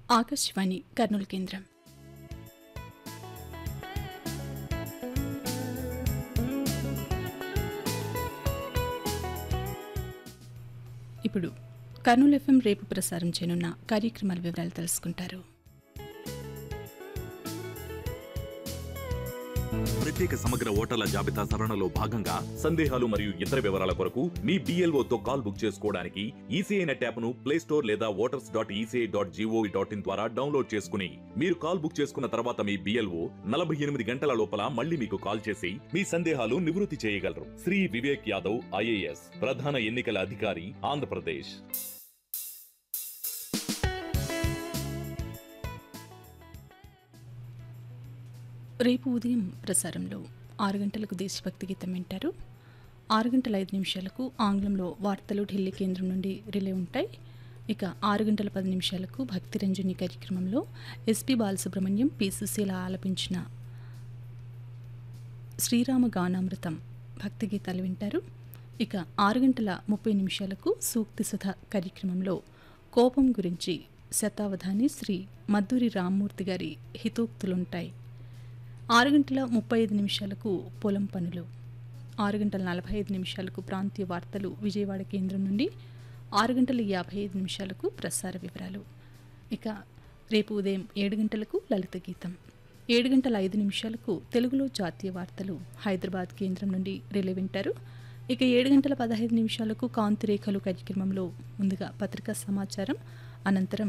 ఆకాశవాణి కర్నూలు కేంద్రం ఇప్పుడు కర్నూలు ఎఫ్ఎం రేపు ప్రసారం చేయనున్న కార్యక్రమాల వివరాలు తెలుసుకుంటారు ప్రత్యేక సమగ్ర ఓటర్ల జాబితా సవరణలో భాగంగా సందేహాలు మరియు ఇతర వివరాల కొరకు మీ BLO తో కాల్ బుక్ చేసుకోవడానికి ఈసీఐ నెట్ యాప్ ను ప్లే స్టోర్ లేదా voters dot ECI dot G O V dot in ద్వారా డౌన్లోడ్ చేసుకుని మీరు కాల్ బుక్ చేసుకున్న తర్వాత మీ బిఎల్ఓ నలభై ఎనిమిది గంటల లోపల మళ్ళీ మీకు కాల్ చేసి మీ సందేహాలు నివృత్తి చేయగలరు శ్రీ వివేక్ యాదవ్ ఐఏఎస్ ప్రధాన ఎన్నికల అధికారి ఆంధ్రప్రదేశ్ రేపు ఉదయం ప్రసారంలో ఆరు గంటలకు దేశభక్తి గీతం వింటారు ఆరు గంటల ఐదు నిమిషాలకు ఆంగ్లంలో వార్తలు ఢిల్లీ కేంద్రం నుండి రిలే ఉంటాయి ఇక ఆరు గంటల పది నిమిషాలకు భక్తి రంజని కార్యక్రమంలో ఎస్పి బాలసుబ్రహ్మణ్యం పి సుశీల ఆలపించిన శ్రీరామ గానామృతం భక్తి గీతాలు వింటారు ఇక ఆరు గంటల ముప్పై నిమిషాలకు సూక్తి సుధ కార్యక్రమంలో కోపం గురించి శతావధాని శ్రీ మద్దూరి రామ్మూర్తి గారి హితోక్తులుంటాయి ఆరు గంటల ముప్పై ఐదు నిమిషాలకు పొలం పనులు ఆరు గంటల నలభై ఐదు నిమిషాలకు ప్రాంతీయ వార్తలు విజయవాడ కేంద్రం నుండి ఆరు గంటల యాభై ఐదు నిమిషాలకు ప్రసార వివరాలు ఇక రేపు ఉదయం ఏడు గంటలకు లలిత గీతం ఏడు గంటల ఐదు నిమిషాలకు తెలుగులో జాతీయ వార్తలు హైదరాబాద్ కేంద్రం నుండి రిలే వింటారు ఇక ఏడు గంటల పదహైదు నిమిషాలకు కాంతి రేఖలు కార్యక్రమంలో ముందుగా పత్రికా సమాచారం అనంతరం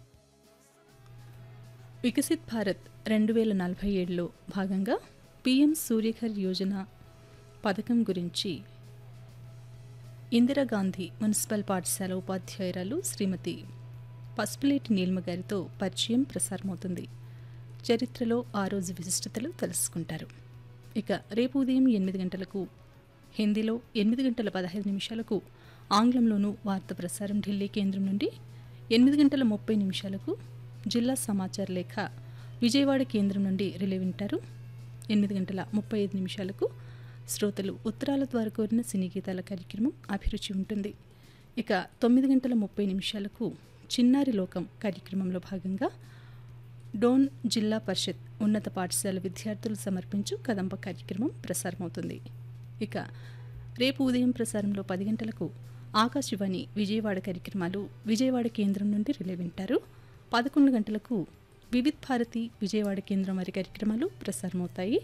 వికసిత్ భారత్ రెండు వేల నలభై ఏడులో భాగంగా పిఎం సూర్యఘర్ యోజన పథకం గురించి ఇందిరాగాంధీ మున్సిపల్ పాఠశాల ఉపాధ్యాయురాలు శ్రీమతి పసుపులేటి నీల్మ గారితో పరిచయం ప్రసారమవుతుంది చరిత్రలో ఆ రోజు విశిష్టతలు తెలుసుకుంటారు ఇక రేపు ఉదయం ఎనిమిది గంటలకు హిందీలో ఎనిమిది గంటల పదహైదు నిమిషాలకు ఆంగ్లంలోనూ వార్త ప్రసారం ఢిల్లీ కేంద్రం నుండి ఎనిమిది గంటల ముప్పై నిమిషాలకు జిల్లా సమాచార లేఖ విజయవాడ కేంద్రం నుండి రిలే వింటారు ఎనిమిది గంటల ముప్పై ఐదు నిమిషాలకు శ్రోతలు ఉత్తరాల ద్వారా కోరిన సినీ గీతాల కార్యక్రమం అభిరుచి ఉంటుంది ఇక తొమ్మిది గంటల ముప్పై నిమిషాలకు చిన్నారి లోకం కార్యక్రమంలో భాగంగా డోన్ జిల్లా పరిషత్ ఉన్నత పాఠశాల విద్యార్థులు సమర్పించు కదంబ కార్యక్రమం ప్రసారమవుతుంది ఇక రేపు ఉదయం ప్రసారంలో పది గంటలకు ఆకాశవాణి విజయవాడ కార్యక్రమాలు విజయవాడ కేంద్రం నుండి రిలే వింటారు పదకొండు గంటలకు వివిధ్ భారతి విజయవాడ కేంద్రం వారి కార్యక్రమాలు ప్రసారమవుతాయి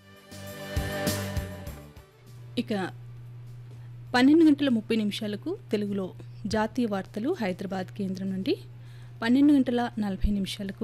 ఇక పన్నెండు గంటల ముప్పై నిమిషాలకు తెలుగులో జాతీయ వార్తలు హైదరాబాద్ కేంద్రం నుండి పన్నెండు గంటల నలభై నిమిషాలకు